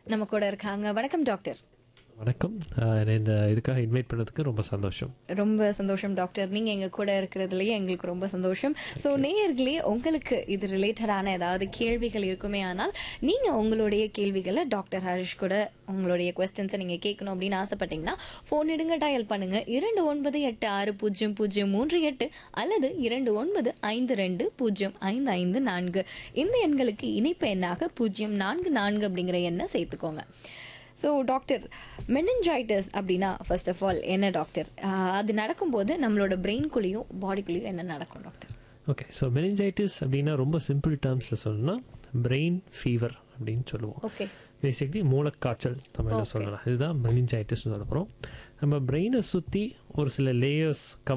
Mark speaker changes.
Speaker 1: நம்ம கூட இருக்காங்க வணக்கம் டாக்டர்
Speaker 2: வணக்கம் ஆஹ் என்னை இந்த இதுக்காக இன்வைட் பண்ணதுக்கு ரொம்ப சந்தோஷம்
Speaker 1: ரொம்ப சந்தோஷம் டாக்டர் நீங்க எங்க கூட இருக்கிறதுலயே எங்களுக்கு ரொம்ப சந்தோஷம் ஸோ நேயர்களே உங்களுக்கு இது ரிலேட்டடான ஏதாவது கேள்விகள் இருக்குமே ஆனால் நீங்க உங்களுடைய கேள்விகளை டாக்டர் ஹரிஷ் கூட உங்களுடைய கொஸ்டின்ஸை நீங்க கேட்கணும் அப்படின்னு ஆசைப்பட்டீங்கன்னா ஃபோன் எடுங்க டயல் பண்ணுங்க இரண்டு ஒன்பது எட்டு ஆறு பூஜ்ஜியம் பூஜ்ஜியம் மூன்று எட்டு அல்லது இரண்டு ஒன்பது ஐந்து ரெண்டு பூஜ்ஜியம் ஐந்து ஐந்து நான்கு இந்த எண்களுக்கு இணைப்பு எண்ணாக பூஜ்ஜியம் நான்கு நான்கு அப்படிங்கிற எண்ணை சேர்த்துக்கோங்க ஸோ டாக்டர் மெனஞ்சாய்டஸ் அப்படின்னா ஃபர்ஸ்ட் ஆஃப் ஆல் என்ன டாக்டர் ஆஹ் அது நடக்கும்போது நம்மளோட பிரெயின்குள்ளேயும் பாடிக்குள்ளேயும் என்ன நடக்கும் டாக்டர்
Speaker 2: ஓகே ஸோ மெனிஞ்சைட்டிஸ் அப்படின்னா ரொம்ப சிம்பிள் டேர்ம்ஸில் சொல்லணும்னா பிரெயின் ஃபீவர் அப்படின்னு சொல்லுவோம்
Speaker 1: ஓகே
Speaker 2: பேசிக்லி மூளைக்காய்ச்சல் தமிழில் சொல்லலாம் இதுதான் மெனிஞ்சைட்டிஸ்னு சொல்ல போகிறோம் நம்ம பிரெயினை சுற்றி ஒரு சில லேயர்ஸ்